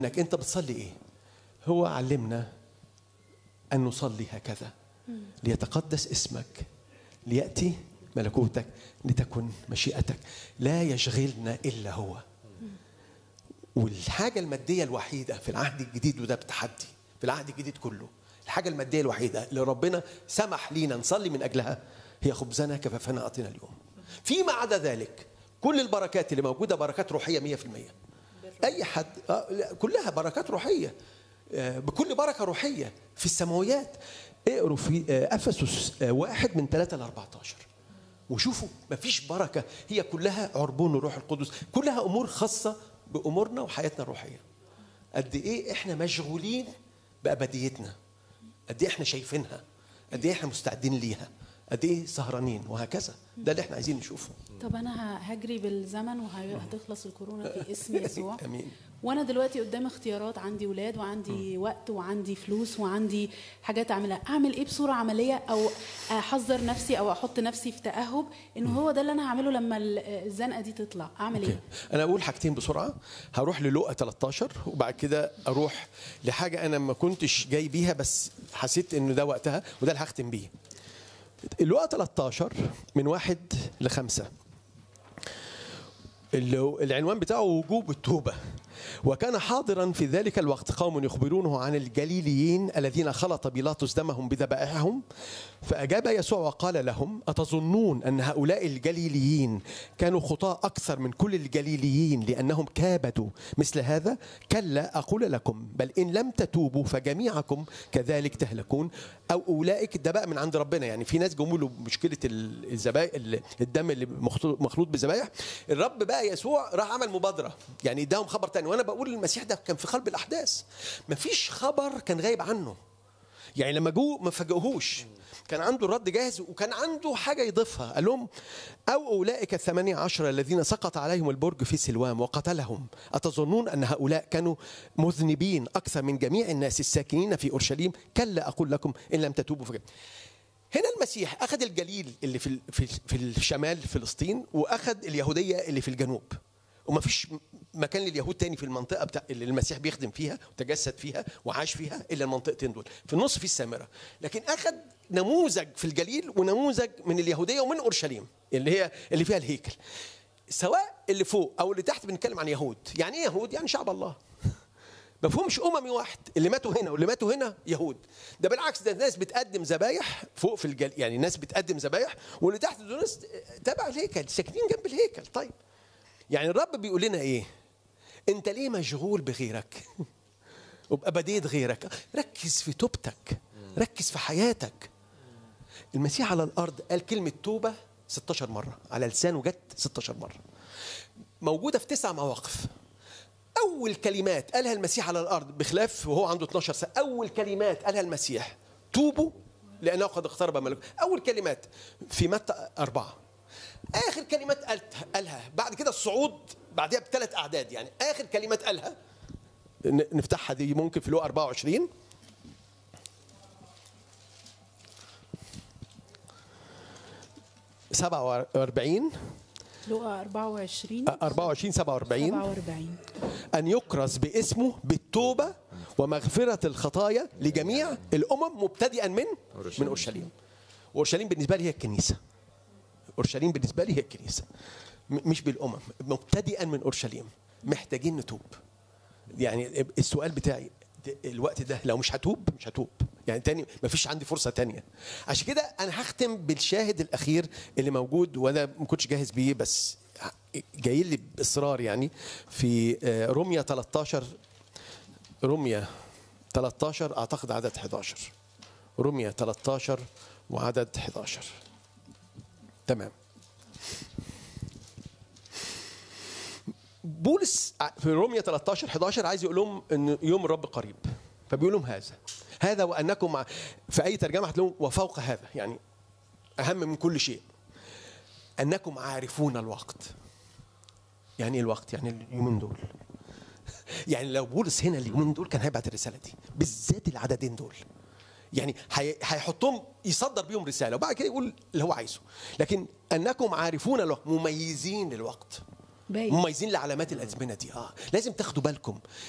انك انت بتصلي ايه هو علمنا ان نصلي هكذا ليتقدس اسمك لياتي ملكوتك لتكن مشيئتك لا يشغلنا الا هو والحاجه الماديه الوحيده في العهد الجديد وده بتحدي في العهد الجديد كله الحاجه الماديه الوحيده اللي ربنا سمح لينا نصلي من اجلها هي خبزنا كفافنا اعطينا اليوم فيما عدا ذلك كل البركات اللي موجوده بركات روحيه 100% اي حد آه، لا، كلها بركات روحيه آه، بكل بركه روحيه في السماويات اقروا في آه، افسس آه، واحد من 3 ل 14 وشوفوا مفيش بركه هي كلها عربون الروح القدس كلها امور خاصه بامورنا وحياتنا الروحيه قد ايه احنا مشغولين بابديتنا قد ايه احنا شايفينها قد ايه احنا مستعدين ليها قد ايه سهرانين وهكذا ده اللي احنا عايزين نشوفه طب انا ه- هجري بالزمن وهتخلص الكورونا في اسم يسوع امين وانا دلوقتي قدام اختيارات عندي ولاد وعندي وقت وعندي فلوس وعندي حاجات اعملها اعمل ايه بصوره عمليه او احذر نفسي او احط نفسي في تاهب ان هو ده اللي انا هعمله لما ال- الزنقه دي تطلع اعمل اوكي ايه انا اقول حاجتين بسرعه هروح للقا 13 وبعد كده اروح لحاجه انا ما كنتش جاي بيها بس حسيت انه ده وقتها وده اللي هختم بيه اللقا 13 من واحد لخمسة اللي العنوان بتاعه وجوب التوبة وكان حاضرا في ذلك الوقت قوم يخبرونه عن الجليليين الذين خلط بيلاطس دمهم بذبائحهم فأجاب يسوع وقال لهم أتظنون أن هؤلاء الجليليين كانوا خطاة أكثر من كل الجليليين لأنهم كابدوا مثل هذا كلا أقول لكم بل إن لم تتوبوا فجميعكم كذلك تهلكون أو أولئك ده بقى من عند ربنا يعني في ناس جموا له مشكلة ال- الذبائح ال- الدم اللي مخلوط مخلوط بذبائح الرب بقى يسوع راح عمل مبادرة يعني اداهم خبر تاني وأنا بقول المسيح ده كان في قلب الأحداث مفيش خبر كان غايب عنه يعني لما جوه ما فاجئوهوش كان عنده الرد جاهز وكان عنده حاجة يضيفها قال لهم أو أولئك الثمانية عشر الذين سقط عليهم البرج في سلوام وقتلهم أتظنون أن هؤلاء كانوا مذنبين أكثر من جميع الناس الساكنين في أورشليم كلا أقول لكم إن لم تتوبوا فجأة هنا المسيح أخذ الجليل اللي في ال- في في الشمال فلسطين وأخذ اليهودية اللي في الجنوب وما فيش مكان لليهود تاني في المنطقه بتاع اللي المسيح بيخدم فيها وتجسد فيها وعاش فيها الا المنطقتين دول في النص في السامره لكن اخذ نموذج في الجليل ونموذج من اليهوديه ومن اورشليم اللي هي اللي فيها الهيكل سواء اللي فوق او اللي تحت بنتكلم عن يهود يعني ايه يهود يعني شعب الله ما فيهمش اممي واحد اللي ماتوا هنا واللي ماتوا هنا يهود ده بالعكس ده ناس بتقدم ذبايح فوق في الجل يعني ناس بتقدم ذبايح واللي تحت دول ناس تبع الهيكل ساكنين جنب الهيكل طيب يعني الرب بيقول لنا ايه انت ليه مشغول بغيرك وبأبدية غيرك ركز في توبتك ركز في حياتك المسيح على الارض قال كلمه توبه 16 مره على لسانه جت 16 مره موجوده في تسع مواقف اول كلمات قالها المسيح على الارض بخلاف وهو عنده 12 سنه اول كلمات قالها المسيح توبوا لانه قد اقترب ملك اول كلمات في متى أربعة اخر كلمات قالتها قالها بعد كده الصعود بعدها بثلاث اعداد يعني اخر كلمات قالها ن- نفتحها دي ممكن في لو 24 47 لقى 24 24 47 47 أن يكرز باسمه بالتوبة ومغفرة الخطايا لجميع الأمم مبتدئا من من أورشليم وأورشليم بالنسبة لي هي الكنيسة أورشليم بالنسبة لي هي الكنيسة م- مش بالأمم مبتدئا من أورشليم محتاجين نتوب يعني السؤال بتاعي د- الوقت ده لو مش هتوب مش هتوب يعني تاني مفيش عندي فرصة تانية عشان كده أنا هختم بالشاهد الأخير اللي موجود وأنا ما كنتش جاهز بيه بس جاي لي باصرار يعني في آه، رمية 13 رمية 13 اعتقد عدد 11 رمية 13 وعدد 11 تمام بولس ع- في رومية 13 11 عايز يقول لهم ان يوم الرب قريب فبيقول لهم هذا هذا وانكم مع- في اي ترجمه هتلاقوا وفوق هذا يعني اهم من كل شيء انكم عارفون الوقت يعني ايه الوقت يعني اليومين دول يعني لو بولس هنا اليومين دول كان هيبعت الرساله دي بالذات العددين دول يعني هي- هيحطهم يصدر بيهم رساله وبعد كده يقول اللي هو عايزه لكن انكم عارفون الوقت مميزين للوقت باين مميزين لعلامات الازمنه دي اه لازم تاخدوا بالكم